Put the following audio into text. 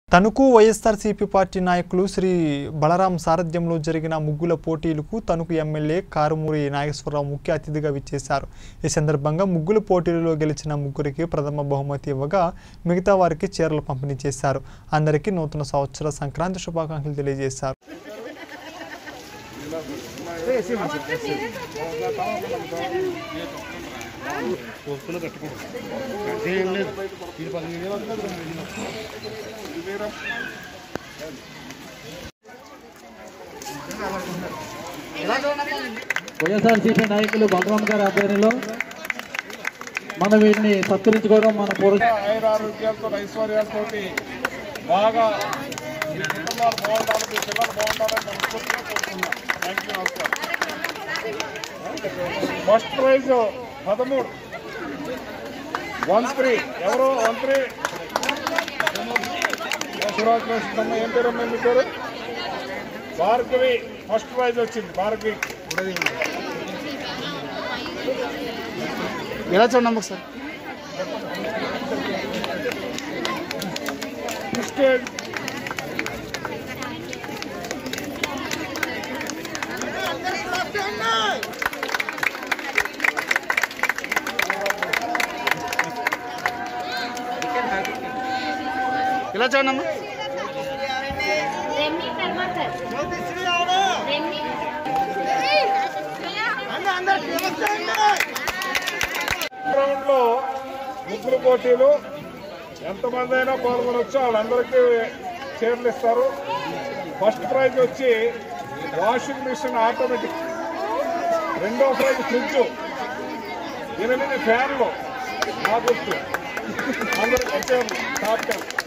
Tanuku YSRCP party నాయకులు శ్రీ బలరాం సారథ్యంలో జరిగిన ముగ్గుల పోటీలకు తణుకు ఎమ్మెల్యే కారుమూరి నాగేశ్వరరావు ముఖ్య అతిథిగా విచ్చేశారు ఈ సందర్భంగా ముగ్గుల పోటీలలో గెలిచిన ముగ్గురికి ప్రథమ బహుమతి ఇవ్వగా మిగతా వారికి చీరలు పంపిణీ చేశారు అందరికీ నూతన సంవత్సర సంక్రాంతి శుభాకాంక్షలు తెలియజేశారు వైఎస్ఆర్సీపీ నాయకులు బలరాం గారి ఆధ్వర్యంలో మనం వీటిని సత్కరించుకోవడం మన పూర్వ ఆయురారోగ్యాలతో ఐశ్వర్యాలతో బాగా మీ కుటుంబాలు బాగుండాలి మీ పిల్లలు బాగుండాలని మనస్ఫూర్తిగా కోరుతున్నాం థ్యాంక్ యూ నమస్కారం ఫస్ట్ ప్రైజ్ పదమూడు వన్ త్రీ ఎవరు వన్ త్రీ కంగ్రాచులేషన్ ఏం పేరు అమ్మా మీ పేరు భార్గవి ఫస్ట్ ప్రైజ్ వచ్చింది భార్గవి ఎలా చూడండి ఒకసారి బిస్కెట్ ఇలా చూడండి అమ్మా రెమ్మి టమాటర్ రెమ్మి రౌండ్ లో ముగ్గురు పోటీలు ఎంతమంది అయినా పాల్గొనొచ్చు వాళ్ళందరికీ చీరలు ఇస్తారు ఫస్ట్ ప్రైజ్ వచ్చి వాషింగ్ మిషన్ ఆటోమేటిక్ రెండో ప్రైజ్ ఫ్రిడ్జ్ ఎనిమిది ఫ్యాన్లు నా గుర్తు అందరికి చీరలు టాప్ టెన్